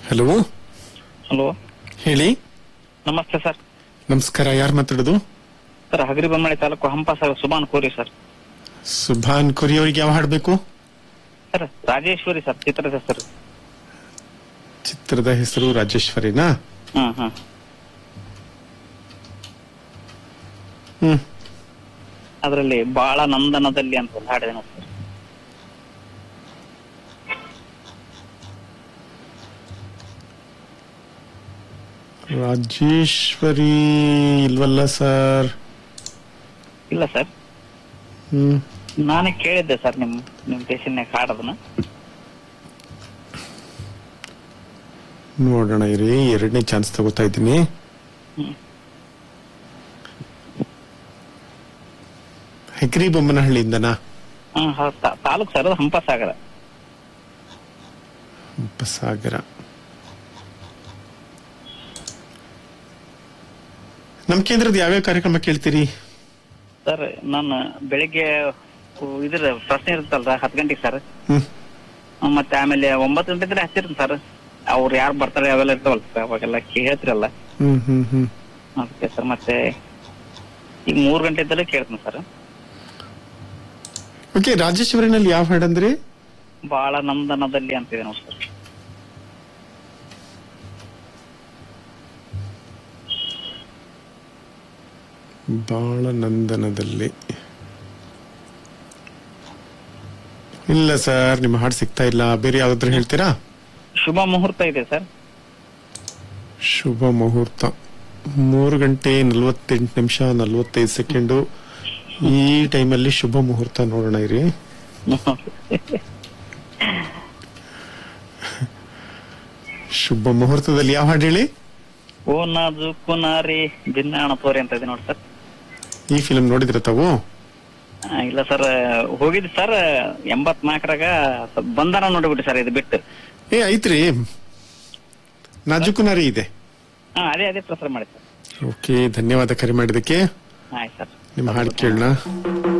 Hello hello ಹೇಳಿ ನಮಸ್ತೆ sir ನಮಸ್ಕಾರ ಯಾರು ಮಾತಾಡೋದು sir Hagaribommanahalli taluk Hampa sir Subhan Kori sir Subhan ಕುರಿ ಅವರಿಗೆ ಯಾವ ಹಾಡ್ಬೇಕು ಸರ್ ರಾಜೇಶ್ವರಿ ಸರ್ ಚಿತ್ರದ ಹೆಸರು ಚಿತ್ರದ ಹೆಸರು ರಾಜೇಶ್ವರಿನಾ ಹ್ಮ್ ಹ್ಮ್ ಹ್ಮ್ ಅದರಲ್ಲಿ ಬಾಳ ನಂದನದಲ್ಲಿ ಅಂತ ಒಂದು ಹಾಡಿದೆ ನೋಡಿ ಸರ್ ರಾಜೇಶ್ವರಿ ಇಲ್ವಲ್ಲ ಸರ್ ಇಲ್ಲ ಸರ್ ಹ್ಮ್ ನಾನೇ ಕೇಳಿದ್ದೆ ಸರ್ ನಿಮ್ ನಿಮ್ ಸ್ಟೇಷನ್ಯಾಗ ಹಾಡೋದನ್ನ ನೋಡೋಣ ಇರಿ ಎರಡನೇ ಚಾನ್ಸ್ ತಗೋತಾ ಇದ್ದೀನಿ ಹ್ಮ್. ಹೆಗ್ರಿ ಬೊಮ್ಮನಹಳ್ಳಿಯಿಂದನಾ ಹ್ಮ್ ಹೌದ್ ತಾ- ತಾಲೂಕ್ ಸರ್ ಅದು ಹಂಪ ಸಾಗರ ಸಾಗರ ನಮ್ ಕೇಂದ್ರದ ಯಾವ್ಯಾವ ಕಾರ್ಯಕ್ರಮ ಕೇಳ್ತೀರಿ ಸರ್ ನಾನು ಬೆಳಿಗ್ಗೆ ಉ- ಇದ್ರ ಪ್ರಶ್ನೆ ಇರುತ್ತಲ್ರ ಹತ್ತು ಗಂಟೆಗೆ ಸರ್ ಹ್ಮ್ ಹ್ಮ್, ಮತ್ತೆ ಆಮೇಲೆ ಒಂಬತ್ತು ಗಂಟೆ ಇದ್ರೆ ಹಚ್ಚಿರ್ತೀನಿ ಸರ್ ಅವ್ರು ಯಾರು ಬರ್ತಾರೆ ಅವೆಲ್ಲ ಇರ್ತಾವಲ್ಲ ಸರ್ ಅವಾಗೆಲ್ಲ ಕೇಳ್ತಿರಲ್ಲ ಹ್ಮ್ ಹ್ಮ್ ಹ್ಮ್ ಅದಕ್ಕೆ ಸರ್ ಮತ್ತೆ ಈಗ ಮೂರ್ ಗಂಟೆ ಇದ್ದಲ್ಲೇ ಕೇಳ್ತೀನಿ ಸರ್ ಓಕೆ ರಾಜೇಶ್ವರಿನಲ್ಲಿ ಯಾವ ಹಾಡಂದ್ರಿ ಬಾಳ ನಂದನದಲ್ಲಿ ಅಂತಿದೆ ನೋಡಿ ಸರ್ ಬಾಳ ನಂದನದಲ್ಲಿ ಇಲ್ಲ ಸರ್ ನಿಮ್ಮ ಹಾಡು ಸಿಗ್ತಾ ಇಲ್ಲ ಬೇರೆ ಯಾವ್ದಾದ್ರು ಹೇಳ್ತೀರಾ ಶುಭ ಮುಹೂರ್ತ ಇದೆ ಸರ್ ಶುಭ ಮುಹೂರ್ತ ಮೂರು ಗಂಟೆ ನಲ್ವತ್ತೆಂಟು ನಿಮಿಷ ನಲ್ವತ್ತೈದು ಸೆಕೆಂಡು ಈ ಟೈಮಲ್ಲಿ ಶುಭ ಮುಹೂರ್ತ ನೋಡೋಣ ಇರಿ ಶುಭ ಮುಹೂರ್ತದಲ್ಲಿ ಯಾವ ಹಾಡು ಹೇಳಿ ಓ ನಾಜು ಕುನಾರಿ ಭಿನ್ನಾಣ ತೋರಿ ಅಂತ ಇದೆ ನೋಡಿ ಸರ್ ಈ ಫಿಲ್ಮ್ ನೋಡಿದ್ರ ತಾವು ಆ, ಇಲ್ಲ ಸರ್ ಹೋಗಿದ್ ಸರ್ ಎಂಬತ್ನಾಲ್ಕರಾಗ ಸ್ವಲ್ಪ ಬಂಧನ ನೋಡ್ಬಿಟ್ಟು ಸರ್ ಇದು ಬಿಟ್ಟು ಏ ಐತ್ರಿ ನಾಜುಕುನಾರಿ ಇದೆ ಹಾ ಅದೇ ಅದೇ ಪ್ರಸಾರ ಮಾಡಿ ಸರ್ ಓಕೆ ಧನ್ಯವಾದ ಕರೆ ಮಾಡಿದಕ್ಕೆ ಆಯ್ತು ಸರ್ ನಿಮ್ಮ ಹಾಡು ಕೇಳೋಣ